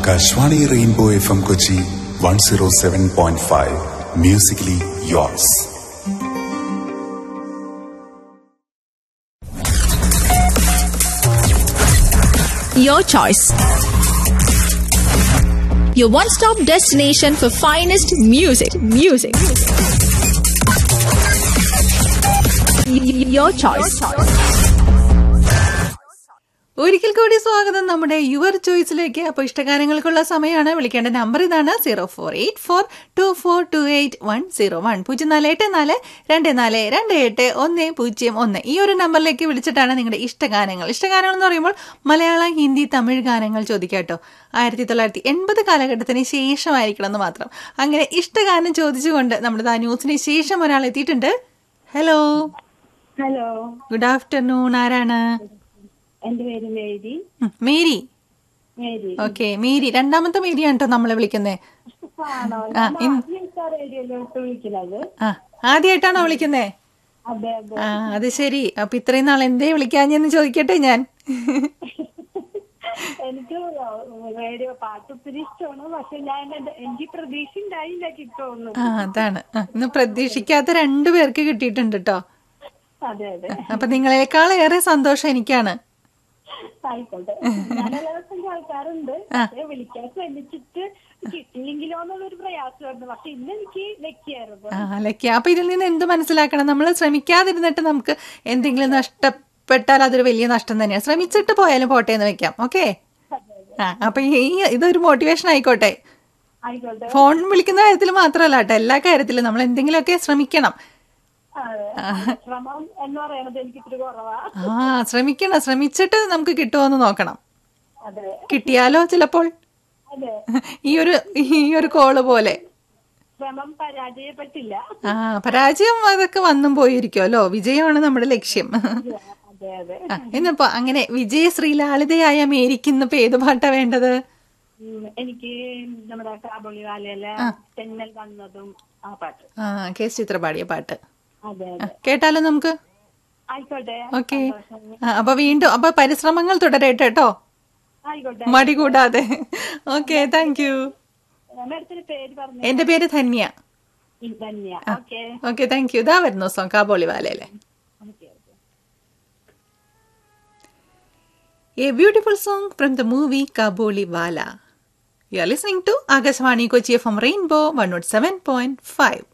Akashvani rainbow F M Kochi one zero seven point five musically yours Your choice. Your one-stop destination for finest music. Music. Your choice. ഒരിക്കൽ കൂടി സ്വാഗതം നമ്മുടെ your ചോയ്സിലേക്ക് അപ്പോൾ ഇഷ്ടകാര്യങ്ങൾക്കുള്ള സമയമാണ് വിളിക്കേണ്ട number ഇതാണ് zero four eight four two four two eight one zero one പൂജ്യം നാല് എട്ട് നാല് രണ്ട് നാല് രണ്ട് എട്ട് ഒന്ന് പൂജ്യം ഒന്ന് ഈ ഒരു നമ്പറിലേക്ക് വിളിച്ചിട്ടാണ് നിങ്ങളുടെ ഇഷ്ടഗാനങ്ങൾ ഇഷ്ടഗാനങ്ങൾ എന്ന് പറയുമ്പോൾ മലയാളം ഹിന്ദി തമിഴ് ഗാനങ്ങൾ ചോദിക്കാട്ടോ ആയിരത്തി തൊള്ളായിരത്തി എൺപത് കാലഘട്ടത്തിന് ശേഷമായിരിക്കണം എന്ന് മാത്രം അങ്ങനെ ഇഷ്ടഗാനം ചോദിച്ചുകൊണ്ട് നമ്മുടെ ആ ന്യൂസിന് ശേഷം ഒരാൾ എത്തിയിട്ടുണ്ട് ഹലോ ഹലോ ഗുഡ് ആഫ്റ്റർനൂൺ ആരാണ് എന്റെ പേര് മേരി ഉം, മേരി മേരി ഓക്കെ മേരി രണ്ടാമത്തെ മേരിയാണ് കേട്ടോ നമ്മളെ വിളിക്കുന്നേ ആണോ ആ, ഞാൻ ഇൻ- ആദ്യമായിട്ടാ റേഡിയോയിലോട്ട് വിളിക്കുന്നത് ആ ആദ്യമായിട്ടാണോ വിളിക്കുന്നേ അതെ അതെ ആ അത് ശരി അപ്പൊ ഇത്രയും നാൾ എന്തേ വിളിക്കാഞ്ഞെന്ന് ചോദിക്കട്ടെ ഞാൻ എനിക്ക് റേഡിയോ പാട്ട് ഒത്തിരി ഇഷ്ടമാണ് പക്ഷെ ഞാൻ എന്റെ- എനിക്ക് പ്രതീക്ഷ ഉണ്ടായില്ല കിട്ടുമെന്ന് ആ അതാണ് ആ, ഇന്ന് പ്രതീക്ഷിക്കാത്ത രണ്ടു പേർക്ക് കിട്ടിയിട്ടുണ്ട് കേട്ടോ അതെ അതെ അപ്പൊ നിങ്ങളെക്കാൾ ഏറെ സന്തോഷം എനിക്കാണ് ആയിക്കോട്ടെ ഞാൻ എല്ലാ ദിവസം കേൾക്കാറുണ്ട് പക്ഷെ വിളിക്കാൻ ശ്രമിച്ചിട്ട് കിട്ടിയില്ലെങ്കിലോ എന്നുള്ളൊരു പ്രയാസമായിരുന്നു പക്ഷെ ഇന്ന് എനിക്ക് ലക്കിയായിരുന്നു ആ ലക്കി അപ്പൊ ഇതിൽ നിന്ന് എന്ത് മനസ്സിലാക്കണം നമ്മൾ ശ്രമിക്കാതിരുന്നിട്ട് നമുക്ക് എന്തെങ്കിലും നഷ്ടപ്പെട്ടാൽ അതൊരു വലിയ നഷ്ടം തന്നെയാണ് ശ്രമിച്ചിട്ട് പോയാലും പോട്ടെ എന്ന് വെക്കാം ഓക്കെ ആ അപ്പൊ ഈ ഇതൊരു മോട്ടിവേഷൻ ആയിക്കോട്ടെ ആയിക്കോട്ടെ ഫോൺ വിളിക്കുന്ന കാര്യത്തിൽ മാത്രമല്ല കേട്ടോ എല്ലാ കാര്യത്തിലും നമ്മൾ എന്തെങ്കിലുമൊക്കെ ശ്രമിക്കണം അതെ ശ്രമം എന്ന് പറയുന്നത് എനിക്ക് ഇത്തിരി കുറവാ ആ ശ്രമിക്കണം ശ്രമിച്ചിട്ട് നമുക്ക് കിട്ടുമോന്ന് നോക്കണം അതെ കിട്ടിയാലോ ചിലപ്പോൾ അതെ ഈ ഒരു ഈ ഒരു കോള് പോലെ ശ്രമം പരാജയപ്പെട്ടില്ല ആ പരാജയം അതൊക്കെ വന്നും പോയിരിക്കുമല്ലോ വിജയമാണ് നമ്മുടെ ലക്ഷ്യം അതെ അതെ ആ, ഇന്നിപ്പോ അങ്ങനെ വിജയശ്രീ ലാളിതയായ മേരിക്ക് ഇന്നിപ്പോ ഏത് പാട്ടാ വേണ്ടത് ഉം, എനിക്ക് നമ്മുടെ കാബോളി വാലയിലെ തെന്നൽ വന്നതും ആ പാട്ട് ആ കെ എസ് ചിത്ര പാടിയ പാട്ട് അതെ ആ, അതെ കേട്ടാലോ നമുക്ക് ആയിക്കോട്ടെ ഓക്കെ അപ്പൊ വീണ്ടും അപ്പൊ പരിശ്രമങ്ങൾ തുടരട്ടെ കേട്ടോ ആയിക്കോട്ടെ മടി കൂടാതെ ഓക്കെ താങ്ക് യു മേഡത്തിന്റെ പേര് പറഞ്ഞു എന്റെ പേര് Dhanya Dhanya okay okay thank you ഇതാ വരുന്നു സോങ് കാബോളി വാലയിലെ okay A beautiful song from the movie Kaboli Wala. You are listening to Agashwani Kochi from Rainbow 107.5.